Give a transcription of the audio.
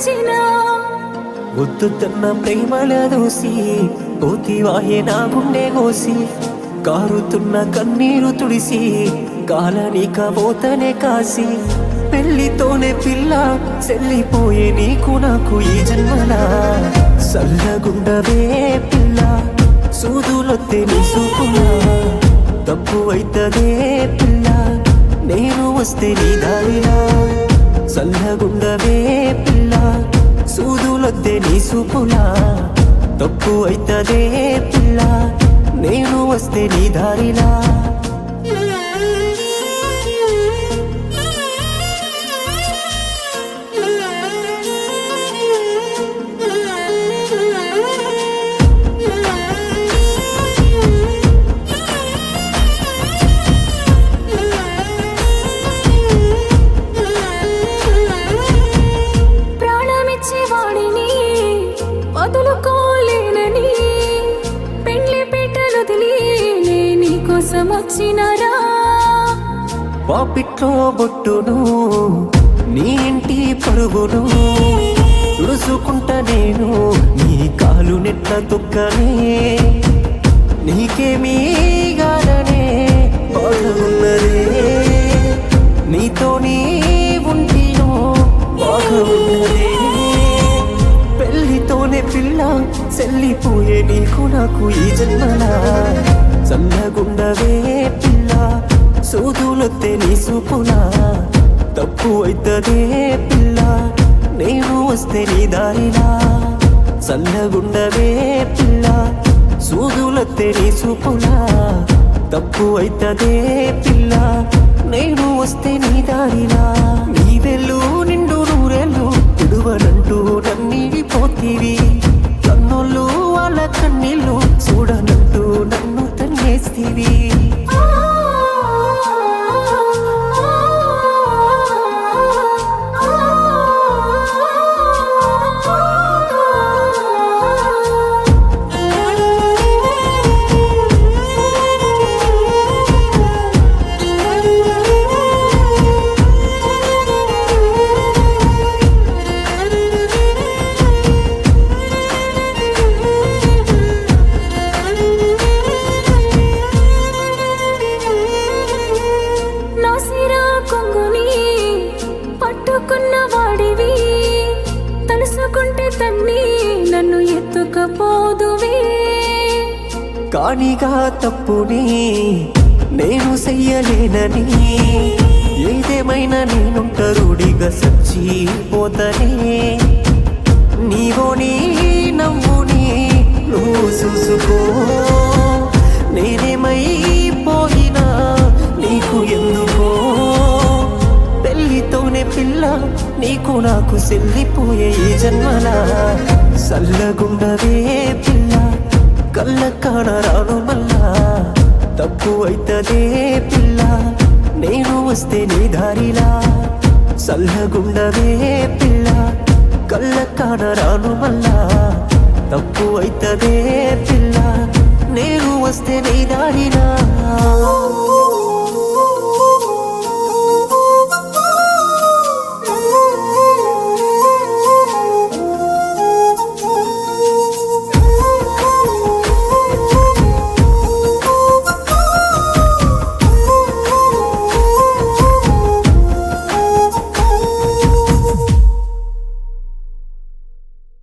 వచ్చినా ఒత్తుతున్న ప్రేమల దోసి పోతివాయే నా గుండె కోసి కారుతున్న కన్నీరు తుడిసి కాలనీక పోతనే కాసి పెళ్లితోనే పిల్ల చెల్లిపోయే నీకు నాకు ఈ జన్మలా సల్లగుండవే పిల్ల సూదులొత్తే నీ సూపులా తప్పు అయితదే పిల్ల నేను వస్తే నీ దారిలా సల్లగుండవే పిల్ల సూదులొద్దే నీ సూపులా తప్పు అయితదే పిల్ల నేను వస్తే నీ దారిలా ప్రాణమిచ్చే వాడిని వదులుకోలేనని పెండ్లి పీటలు వదిలి నే నీకోసం వచ్చినరా పాపిట్లో బొట్టును నీ ఇంటి పరుగును తుడుచుకుంటా నేను నీ కాలు నెట్ల తొక్కనే నీకేమీ గాననే బాగున్నదే నీతో నీ ఉంటినో బాగున్నదే పెళ్లితోనే పిల్ల చెల్లిపోయే నీకు నాకు ఈ జన్మలా చల్లగుండవే పిల్ల సూదులొత్తే నీ సూపులా తప్పు అయితదే పిల్ల నేను వస్తే నీ దారిలా చల్లగుండవే పిల్ల సూదులొత్తే నీ సూపులా తప్పు అయితదే పిల్ల నేను వస్తే నీ దారిలా నీ వెళ్ళు నిండు నూరెళ్ళు విడువనంటూ నన్నీడిపోతీవి కన్నోళ్ళు వాళ్ళ కన్నీళ్ళు చూడనంటూ నన్ను తన్నేస్తీవి నా సిరా కొంగుని పట్టుకున్న వాడివి తలుసుకుంటే తన్ని నన్ను ఎత్తుకపోదువే కానిగా తప్పుని నేను చెయ్యలేనని ఏదేమైనా నేనుంటరుడిగా సచ్చిపోతనే నీవో నీ నవ్వుని నువ్వు చూసుకో నేనేమైపోయినా నీకు ఎందుకో పెళ్లితోనే పిల్ల నీకు నాకు సెల్లిపోయే ఈ జన్మలా సల్లగుండవే పిల్ల కళ్ళ కానరాను మళ్ళా తప్పు అయితదే పిల్ల నేను వస్తే నీ దారిలా సల్లగుండవే పిల్ల కళ్ళ కానరాను మళ్ళా తప్పు అయితదే పిల్ల నేను వస్తే నీ